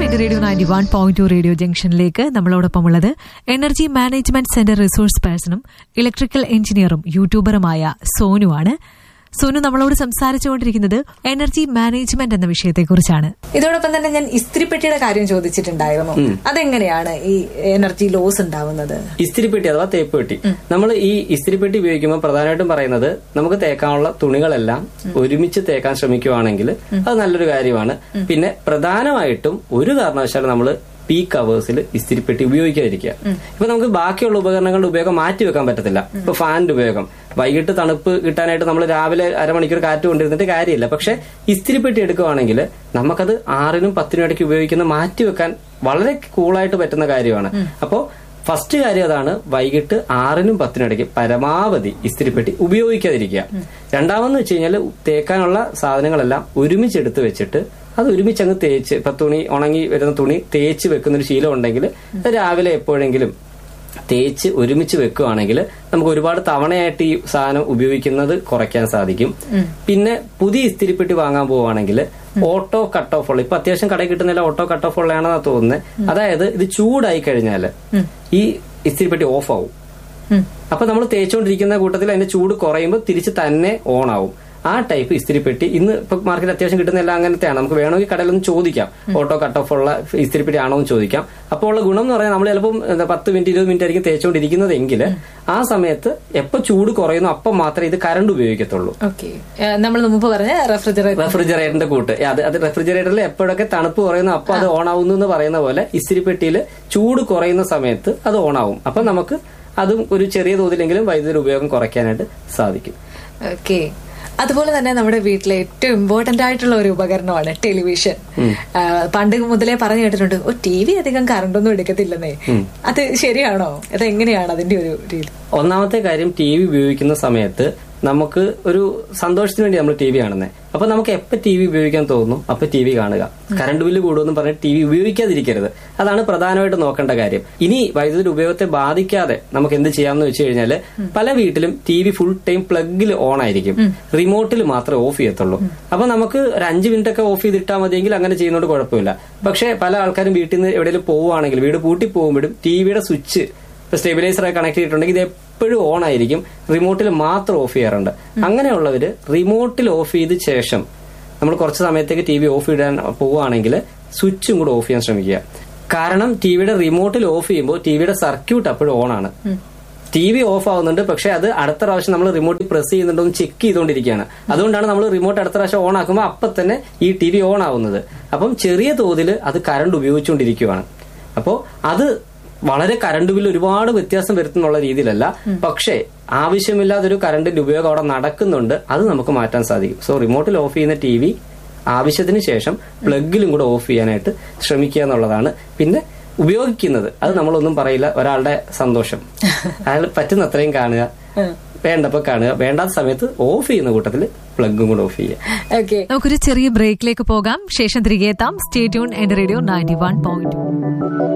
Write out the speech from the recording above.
എന്റെ radio ninety one point two radio ജംഗ്ഷനിലേക്ക് നമ്മളോടൊപ്പം ഉള്ളത് എനർജി മാനേജ്മെന്റ് സെന്റർ റിസോഴ്സ് പേഴ്സണും ഇലക്ട്രിക്കൽ എഞ്ചിനീയറും യൂട്യൂബറുമായ സോനു ആണ് സോനു നമ്മളോട് സംസാരിച്ചുകൊണ്ടിരിക്കുന്നത് എനർജി മാനേജ്മെന്റ് എന്ന വിഷയത്തെക്കുറിച്ചാണ് ഇതോടൊപ്പം തന്നെ ഞാൻ ഇസ്തിരിപ്പെട്ടിയുടെ കാര്യം ചോദിച്ചിട്ടുണ്ടായിരുന്നു അതെങ്ങനെയാണ് ഈ എനർജി ലോസ് ഉണ്ടാവുന്നത് ഇസ്തിരിപ്പെട്ടി അഥവാ തേപ്പ് പെട്ടി നമ്മൾ ഈ ഇസ്തിരിപ്പെട്ടി ഉപയോഗിക്കുമ്പോൾ പ്രധാനമായിട്ടും പറയുന്നത് നമുക്ക് തേക്കാനുള്ള തുണികളെല്ലാം ഒരുമിച്ച് തേക്കാൻ ശ്രമിക്കുവാണെങ്കിൽ അത് നല്ലൊരു കാര്യമാണ് പിന്നെ പ്രധാനമായിട്ടും ഒരു കാരണവശാലും നമ്മൾ പീക്ക് അവേഴ്സിൽ ഇസ്തിരിപ്പെട്ടി ഉപയോഗിക്കാതിരിക്കുക ഇപ്പൊ നമുക്ക് ബാക്കിയുള്ള ഉപകരണങ്ങളുടെ ഉപയോഗം മാറ്റി വെക്കാൻ പറ്റത്തില്ല ഇപ്പൊ ഫാനിന്റെ ഉപയോഗം വൈകിട്ട് തണുപ്പ് കിട്ടാനായിട്ട് നമ്മൾ രാവിലെ അരമണിക്കൂർ കാറ്റ് കൊണ്ടിരുന്നിട്ട് കാര്യമില്ല പക്ഷെ ഇസ്തിരിപ്പെട്ടി എടുക്കുവാണെങ്കിൽ നമുക്കത് ആറിനും പത്തിനും ഇടയ്ക്ക് ഉപയോഗിക്കുന്ന മാറ്റി വെക്കാൻ വളരെ കൂളായിട്ട് പറ്റുന്ന കാര്യമാണ് അപ്പോൾ ഫസ്റ്റ് കാര്യം അതാണ് വൈകിട്ട് ആറിനും പത്തിനും ഇടയ്ക്ക് പരമാവധി ഇസ്തിരിപ്പെട്ടി ഉപയോഗിക്കാതിരിക്കുക രണ്ടാമെന്ന് വെച്ച് കഴിഞ്ഞാൽ തേക്കാനുള്ള സാധനങ്ങളെല്ലാം ഒരുമിച്ചെടുത്ത് വെച്ചിട്ട് അത് ഒരുമിച്ച് അങ്ങ് തേച്ച് ഇപ്പൊ തുണി ഉണങ്ങി വരുന്ന തുണി തേച്ച് വെക്കുന്ന ഒരു ശീലം ഉണ്ടെങ്കിൽ രാവിലെ എപ്പോഴെങ്കിലും തേച്ച് ഒരുമിച്ച് വെക്കുകയാണെങ്കിൽ നമുക്ക് ഒരുപാട് തവണയായിട്ട് ഈ സാധനം ഉപയോഗിക്കുന്നത് കുറയ്ക്കാൻ സാധിക്കും പിന്നെ പുതിയ ഇസ്തിരിപ്പെട്ടി വാങ്ങാൻ പോവുകയാണെങ്കിൽ ഓട്ടോ കട്ട് ഓഫ് ഉള്ള ഇപ്പൊ അത്യാവശ്യം കടയിൽ കിട്ടുന്നില്ല ഓട്ടോ കട്ട് ഓഫ് ഉള്ളതാണെന്നാ തോന്നുന്നത് അതായത് ഇത് ചൂടായി കഴിഞ്ഞാല് ഈ ഇസ്തിരിപ്പെട്ടി ഓഫ് ആവും അപ്പൊ നമ്മൾ തേച്ചുകൊണ്ടിരിക്കുന്ന കൂട്ടത്തിൽ അതിന്റെ ചൂട് കുറയുമ്പോൾ തിരിച്ച് തന്നെ ഓൺ ആവും ആ ടൈപ്പ് ഇസ്തിരിപ്പെട്ടി ഇന്ന് ഇപ്പൊ മാർക്കറ്റിൽ അത്യാവശ്യം കിട്ടുന്ന എല്ലാം അങ്ങനത്തെയാണ് നമുക്ക് വേണമെങ്കിൽ കടയിൽ ഒന്ന് ചോദിക്കാം ഓട്ടോ കട്ട് ഓഫ് ഉള്ള ഇസ്തിരിപ്പെട്ടി ആണോ എന്ന് ചോദിക്കാം അപ്പോൾ ഉള്ള ഗുണം എന്ന് പറഞ്ഞാൽ നമ്മൾ ചിലപ്പം എന്താ പത്ത് മിനിറ്റ് ഇരുപത് മിനിറ്റ് ആയിരിക്കും തേച്ചുകൊണ്ടിരിക്കുന്നതെങ്കിൽ ആ സമയത്ത് എപ്പോ ചൂട് കുറയുന്നു അപ്പം മാത്രമേ ഇത് കറണ്ട് ഉപയോഗിക്കത്തുള്ളൂ ഓക്കെ നമ്മൾ മുമ്പ് പറഞ്ഞ റെഫ്രിജറേറ്റർ റെഫ്രിജറേറ്ററിന്റെ കൂട്ട് ഏ, അത് അത് റെഫ്രിജറേറ്ററിൽ എപ്പോഴൊക്കെ തണുപ്പ് കുറയുന്നു അപ്പൊ അത് ഓൺ ആവുന്നു എന്ന് പറയുന്ന പോലെ ഇസ്തിരിപ്പെട്ടിയിൽ ചൂട് കുറയുന്ന സമയത്ത് അത് ഓൺ ആവും അപ്പൊ നമുക്ക് അതും ഒരു ചെറിയ തോതിലെങ്കിലും വൈദ്യുതി ഉപയോഗം കുറയ്ക്കാനായിട്ട് സാധിക്കും ഓക്കെ അതുപോലെ തന്നെ നമ്മുടെ വീട്ടിലെ ഏറ്റവും ഇമ്പോർട്ടന്റ് ആയിട്ടുള്ള ഒരു ഉപകരണമാണ് ടെലിവിഷൻ ആ, പണ്ട് മുതലേ പറഞ്ഞു കേട്ടിട്ടുണ്ട് ഓ ടി വി അധികം കറണ്ടൊന്നും എടുക്കത്തില്ലെന്നേ അത് ശരിയാണോ അത് എങ്ങനെയാണ് അതിന്റെ ഒരു രീതി ഒന്നാമത്തെ കാര്യം ടി വി ഉപയോഗിക്കുന്ന സമയത്ത് നമുക്ക് ഒരു സന്തോഷത്തിന് വേണ്ടി നമ്മൾ ടി വി കാണുന്നത് അപ്പൊ നമുക്ക് എപ്പോ ടി വി ഉപയോഗിക്കാൻ തോന്നുന്നു അപ്പൊ ടി വി കാണുക കറണ്ട് ബില്ല് കൂടുമെന്ന് പറഞ്ഞ് ടി വി ഉപയോഗിക്കാതിരിക്കരുത് അതാണ് പ്രധാനമായിട്ട് നോക്കേണ്ട കാര്യം ഇനി വൈദ്യുതി ഉപയോഗത്തെ ബാധിക്കാതെ നമുക്ക് എന്ത് ചെയ്യാമെന്ന് വെച്ച് കഴിഞ്ഞാല് പല വീട്ടിലും ടി വി ഫുൾ ടൈം പ്ലഗിൽ ഓൺ ആയിരിക്കും റിമോട്ടിൽ മാത്രമേ ഓഫ് ചെയ്യത്തുള്ളൂ അപ്പൊ നമുക്ക് ഒരു അഞ്ച് മിനിറ്റ് ഒക്കെ ഓഫ് ചെയ്തിട്ടാൽ മതിയെങ്കിൽ അങ്ങനെ ചെയ്യുന്നതുകൊണ്ട് കുഴപ്പമില്ല പക്ഷെ പല ആൾക്കാരും വീട്ടിൽ നിന്ന് എവിടെയെങ്കിലും പോവുകയാണെങ്കിൽ വീട് പൂട്ടി പോകുമ്പോഴും ടിവിയുടെ സ്വിച്ച് ഇപ്പൊ സ്റ്റെബിലൈസർ കണക്ട് ചെയ്തിട്ടുണ്ടെങ്കിൽ ഇത് എപ്പോഴും ഓൺ ആയിരിക്കും റിമോട്ടിൽ മാത്രം ഓഫ് ചെയ്യാറുണ്ട് അങ്ങനെയുള്ളവര് റിമോട്ടിൽ ഓഫ് ചെയ്ത ശേഷം നമ്മൾ കുറച്ച് സമയത്തേക്ക് ടി വി ഓഫ് ചെയ്യാൻ പോവുകയാണെങ്കിൽ സ്വിച്ചും കൂടെ ഓഫ് ചെയ്യാൻ ശ്രമിക്കുക കാരണം ടിവിയുടെ റിമോട്ടിൽ ഓഫ് ചെയ്യുമ്പോൾ ടിവിയുടെ സർക്യൂട്ട് അപ്പോഴും ഓൺ ആണ് ടി വി ഓഫ് ആവുന്നുണ്ട് പക്ഷെ അത് അടുത്ത പ്രാവശ്യം നമ്മൾ റിമോട്ടിൽ പ്രസ് ചെയ്യുന്നുണ്ടോ എന്ന് ചെക്ക് ചെയ്തുകൊണ്ടിരിക്കുകയാണ് അതുകൊണ്ടാണ് നമ്മൾ റിമോട്ട് അടുത്ത പ്രാവശ്യം ഓൺ ആക്കുമ്പോൾ അപ്പം തന്നെ ഈ ടി വി ഓൺ ആവുന്നത് അപ്പം ചെറിയ തോതിൽ അത് കറണ്ട് ഉപയോഗിച്ചുകൊണ്ടിരിക്കുകയാണ് അപ്പോൾ അത് വളരെ കറണ്ട് ബില്ല് ഒരുപാട് വ്യത്യാസം വരുത്തുന്നുള്ള രീതിയിലല്ല പക്ഷേ ആവശ്യമില്ലാതൊരു കറണ്ടിന്റെ ഉപയോഗം അവിടെ നടക്കുന്നുണ്ട് അത് നമുക്ക് മാറ്റാൻ സാധിക്കും സോ റിമോട്ടിൽ ഓഫ് ചെയ്യുന്ന ടി വി ആവശ്യത്തിന് ശേഷം പ്ലഗിലും കൂടെ ഓഫ് ചെയ്യാനായിട്ട് ശ്രമിക്കുക എന്നുള്ളതാണ് പിന്നെ ഉപയോഗിക്കുന്നത് അത് നമ്മളൊന്നും പറയില്ല ഒരാളുടെ സന്തോഷം അയാൾ പറ്റുന്ന അത്രയും കാണുക വേണ്ടപ്പോ കാണുക വേണ്ടാത്ത സമയത്ത് ഓഫ് ചെയ്യുന്ന കൂട്ടത്തിൽ പ്ലഗും കൂടെ ഓഫ് ചെയ്യുക ഓക്കെ നമുക്കൊരു ചെറിയ ബ്രേക്കിലേക്ക് പോകാം ശേഷം തിരികെ എത്താം സ്റ്റേ ട്യൂൺ എന്റെ റേഡിയോ നയൻറ്റി വൺ പോയിന്റ്